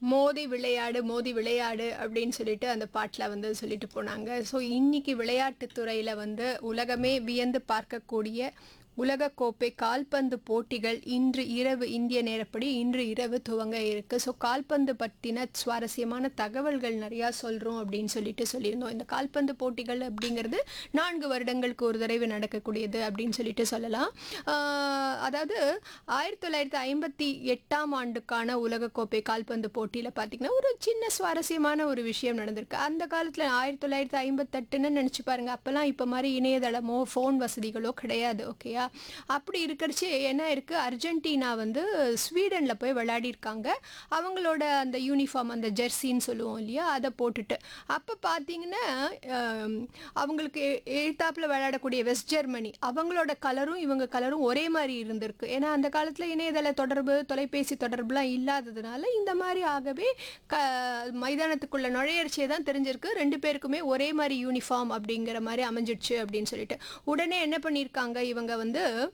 மோதி விளையாடு மோதி விளையாடு அப்படின்னு சொல்லிட்டு அந்த பாட்டில் வந்து சொல்லிட்டு போனாங்க ஸோ இன்னைக்கு விளையாட்டுத் துறையில் வந்து உலகமே வியந்து பார்க்கக்கூடிய உலகக்கோப்பை கால்பந்து போட்டிகள் இன்று இரவு இந்திய நேரப்படி இன்று இரவு துவங்க இருக்கு ஸோ கால்பந்து பற்றின சுவாரஸ்யமான தகவல்கள் நிறையா சொல்கிறோம் அப்படின்னு சொல்லிட்டு சொல்லியிருந்தோம் இந்த கால்பந்து போட்டிகள் அப்படிங்கிறது நான்கு வருடங்களுக்கு ஒரு தடவை நடக்கக்கூடியது அப்படின்னு சொல்லிட்டு சொல்லலாம் ஆஹ் அதாவது ஆயிரத்தி தொள்ளாயிரத்தி ஐம்பத்தி எட்டாம் ஆண்டுக்கான உலகக்கோப்பை கால்பந்து போட்டியில் பார்த்தீங்கன்னா ஒரு சின்ன சுவாரஸ்யமான ஒரு விஷயம் நடந்திருக்கு அந்த காலத்தில் ஆயிரத்தி தொள்ளாயிரத்தி ஐம்பத்தெட்டுன்னு நினச்சி பாருங்க அப்போல்லாம் இப்போ மாதிரி இணையதளமோ ஃபோன் வசதிகளோ கிடையாது ஓகேயா அப்படி இருக்கிறச்சு என்ன இருக்குது அர்ஜென்டினா வந்து ஸ்வீடனில் போய் விளையாடிருக்காங்க அவங்களோட அந்த யூனிஃபார்ம் அந்த ஜெர்சின்னு சொல்லுவோம் இல்லையா அதை போட்டுட்டு அப்போ பார்த்தீங்கன்னா ஆம், அவங்களுக்கு எ- எழுத்தாப்புல விளையாடக்கூடிய வெஸ்ட் ஜெர்மனி அவங்களோட கலரும் இவங்க கலரும் ஒரே மாதிரி இருந்திருக்கு ஏன்னா அந்த காலத்தில் இணையதள தொடர்பு தொலைபேசி தொடர்புலாம் இல்லாததுனால இந்த மாதிரி ஆகவே க மைதானத்துக்குள்ள நுழையர்ச்சியை தான் தெரிஞ்சிருக்கு ரெண்டு பேருக்குமே ஒரே மாதிரி யூனிஃபார்ம் அப்படிங்கிற மாதிரி அமைஞ்சிடுச்சு அப்படின்னு சொல்லிட்டு உடனே என்ன பண்ணியிருக்காங்க இவங்க வந்து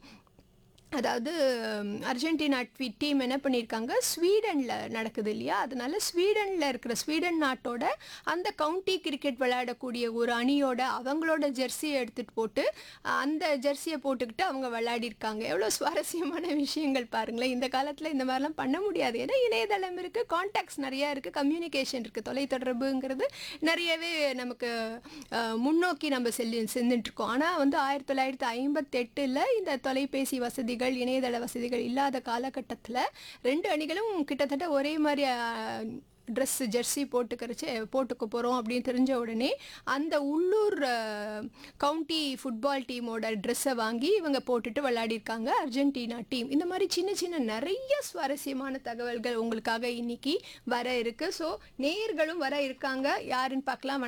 அதாவது ம், அர்ஜென்டினா டீம் என்ன பண்ணியிருக்காங்க ஸ்வீடனில் நடக்குது இல்லையா அதனால ஸ்வீடனில் இருக்கிற ஸ்வீடன் நாட்டோட அந்த கவுண்டி கிரிக்கெட் விளையாடக்கூடிய ஒரு அணியோட அவங்களோட ஜெர்சியை எடுத்துகிட்டு போட்டு அந்த ஜெர்சியை போட்டுக்கிட்டு அவங்க விளையாடிருக்காங்க எவ்வளோ சுவாரஸ்யமான விஷயங்கள் பாருங்களேன் இந்த காலத்தில் இந்த மாதிரிலாம் பண்ண முடியாது ஏன்னா இணையதளம் இருக்குது கான்டாக்ட்ஸ் நிறையா இருக்குது கம்யூனிகேஷன் இருக்குது தொலைத்தொடர்புங்கிறது நிறையவே நமக்கு அஹ், முன்னோக்கி நம்ம செல்லி செஞ்சுட்டுருக்கோம் ஆனால் வந்து ஆயிரத்தி தொள்ளாயிரத்தி ஐம்பத்தெட்டில் இந்த தொலைபேசி வசதிகள் இணையதள வசதிகள் இல்லாத காலகட்டத்தில் ரெண்டு அணிகளும் கிட்டத்தட்ட ஒரே மாதிரி ட்ரெஸ் ஜெர்சி போட்டுக்கிறச்சு போட்டுக்க போகிறோம் அப்படின்னு தெரிஞ்ச உடனே அந்த உள்ளூர் கவுண்டி ஃபுட்பால் டீமோட ட்ரெஸ்ஸை வாங்கி இவங்க போட்டுட்டு விளையாடிருக்காங்க அர்ஜென்டினா டீம் இந்த மாதிரி சின்ன சின்ன நிறைய சுவாரஸ்யமான தகவல்கள் உங்களுக்காக இன்னைக்கு வர இருக்கு ஸோ நேயர்களும் வர இருக்காங்க யாருன்னு பார்க்கலாம்